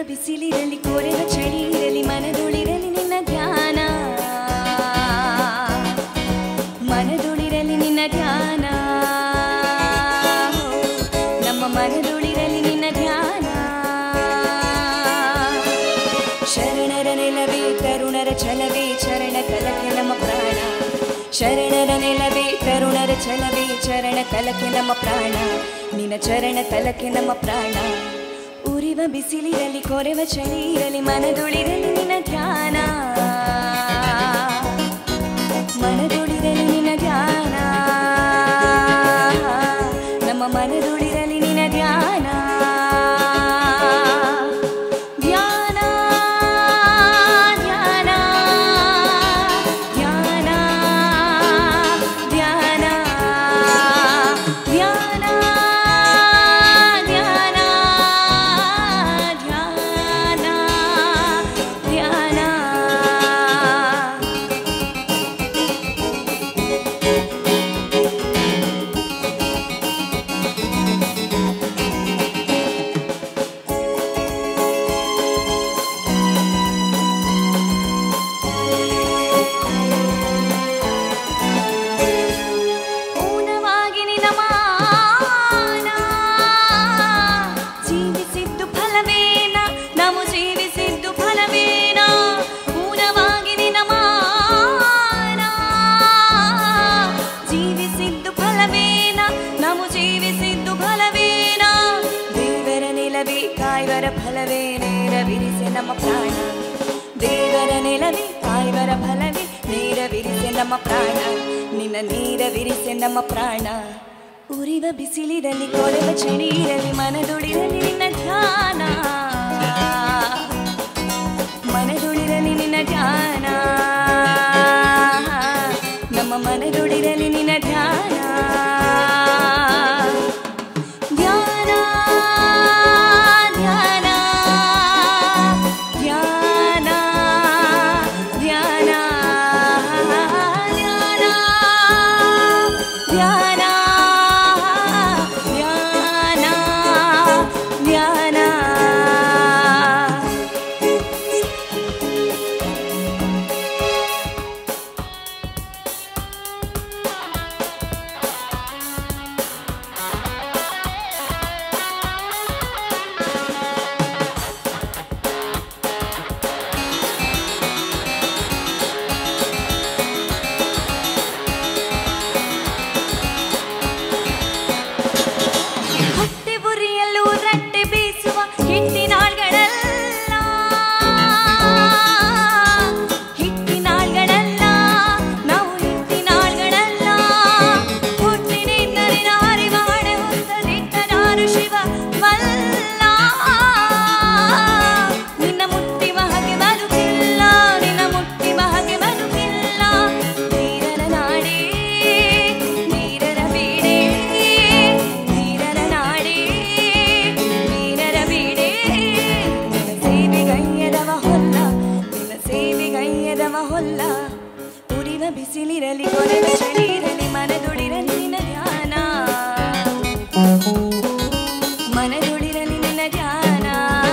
ಬಿಸಿಲಿರಲಿ ಕೊರೆವ ಚಳಿಯಿರಲಿ ಮನದೊಳಿರಲಿ ನಿನ್ನ ಧ್ಯಾನ ಮನದೊಳಿರಲಿ ನಿನ್ನ ಧ್ಯಾನ ನಮ್ಮ ಮನದೊಳಿರಲಿ ನಿನ್ನ ಧ್ಯಾನ ಶರಣರ ನೆಲವೇ ತರುಣರ ಛಲವೇ ಚರಣ ಕಲಕೆ ನಮ್ಮ ಪ್ರಾಣ ಶರಣರ ನೆಲವೇ ತರುಣರ ಛಲವೇ ಚರಣ ಕಲಕೆ ನಮ್ಮ ಪ್ರಾಣ ನಿನ್ನ ಚರಣ ತಲಕೆ ನಮ್ಮ ಪ್ರಾಣ ಉರಿವ ಬಿಸಿಲಿರಲಿ ಕೊರೆವ ಚಳಿ ಇರಲಿ ಮನದೊಳಿರಲಿ ನಿನ್ನ ಧ್ಯಾನ ಮನದೊಳಿರಲಿ ನಿನ್ನ ಧ್ಯಾನ ನಮ್ಮ ಮನದೊಳಿರಲಿ ನಿನ್ನ ಧ್ಯಾನ ಧ್ಯಾನ ಧ್ಯಾನ ಧ್ಯಾನ ಧ್ಯಾನ ಧ್ಯಾನ ಧ್ಯಾನ ಧ್ಯಾನ ಧ್ಯಾನ ಊನವಾಗಿ ನಿನ್ನ ಮಾನ ಜೀವಿಸಿದ್ದು ಫಲವೇನ ನಾವು ಜೀವಿಸಿದ್ದು ಫಲವೇನ ಊನವಾಗಿ ನಿನ್ನ ಮಾನ ಜೀವಿಸಿದ್ದು ಫಲವೇನ ನಾವು ಜೀವಿಸಿದ್ದು ಫಲವೇನ ದೇವರ ನೆಲವೇ ಕಾಯ್ವರ ಫಲವೇ ನೇರವಿರಿಸೆ ನಮ್ಮ ಪ್ರಾಣ ದೇವರ ನೆಲವೇ ಕಾಯ್ವರ ಫಲವೇ ನೇರವಿರಿಸೆ ನಮ್ಮ ಪ್ರಾಣ ನಿನ್ನ ನೀರವಿರಿಸೆ ನಮ್ಮ ಪ್ರಾಣ ಉರಿವ ಬಿಸಿಲಿರಲಿ ಕೊರೆವ ಚಳಿಯಿರಲಿ ಮನದೊಳಿರಲಿ ನಿನ್ನ ಧ್ಯಾನ ಮನದೊಳಿರಲಿ ನಿನ್ನ ಧ್ಯಾನ ನಮ್ಮ ಮನದೊಳಿರಲಿ ನಿನ್ನ ಧ್ಯಾನ ಧ್ಯಾನ ಧ್ಯಾನ ಧ್ಯಾನ ಧ್ಯಾನ ಧ್ಯಾನ ಧ್ಯಾನ ಧ್ಯಾನ ಧ್ಯಾನ ಹೊಟ್ಟೆ ಬುರಿಯಲ್ಲೂ ರಟ್ಟೆ ಬೀಸುವ ಹಿಟ್ಟಿನಾಳ್ಗಳಲ್ಲ ಹಿಟ್ಟಿನಾಳ್ಗಳಲ್ಲ ನಾವು ಹಿಟ್ಟಿನಾಳ್ಗಳಲ್ಲ ಹುಟ್ಟಿನಿಂದಲೇ ನಾರಿ ಮಾಡೆ ಹೊತ್ತದಿಟ್ಟ ನಾನು ಶಿವ ವಲ್ಲ ನಿನ್ನ ಮುಟ್ಟಿವ ಹಾಗೆ ಬದುಕಿಲ್ಲ ನಿನ್ನ ಮುಟ್ಟಿವ ಹಾಗೆ ಬದುಕಿಲ್ಲ ನೀರನ ನಾಡೇ ನೀರರ ಬೀಡೆ ನೀರರ ನಾಡೇ ನೀರರ ಬೀಡೆ ನಿನ್ನ ಸೇವೆಗೈಯದವ ಹೊಲ್ಲ ನಿನ್ನ ಸೇವೆಗೈಯದವ ಹೊಲ್ಲ ಉರಿವ ಬಿಸಿಲಿರಲಿ ಕೊರೆವ ಚಳಿರಲಿ ಮನದೊಳಿರಲಿ ನಿನ್ನ ಧ್ಯಾನ ಮನದೊಳಿರಲಿ ನಿನ್ನ ಧ್ಯಾನ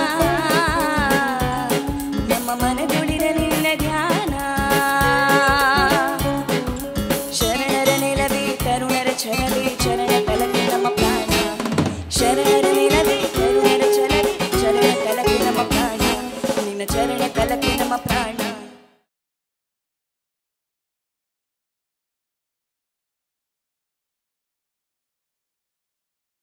ನಮ್ಮ ಮನದೊಳಿರಲಿ ನಿನ್ನ ಧ್ಯಾನ ಶರಣರ ನೆಲವೇ ತರುಣರ ಛಲವೇ ಚರಣ ಕಲಕೆ ನಮ್ಮ ಪ್ರಾಣ ಶರಣರ ನೆಲವೇ ತರುಣರ ಛಲವೇ ಚರಣ ಕಲಕೆ ನಮ್ಮ ಪ್ರಾಣ ನಿನ್ನ ಚರಣ ಕಲಕೆ ನಮ್ಮ ಪ್ರಾಣ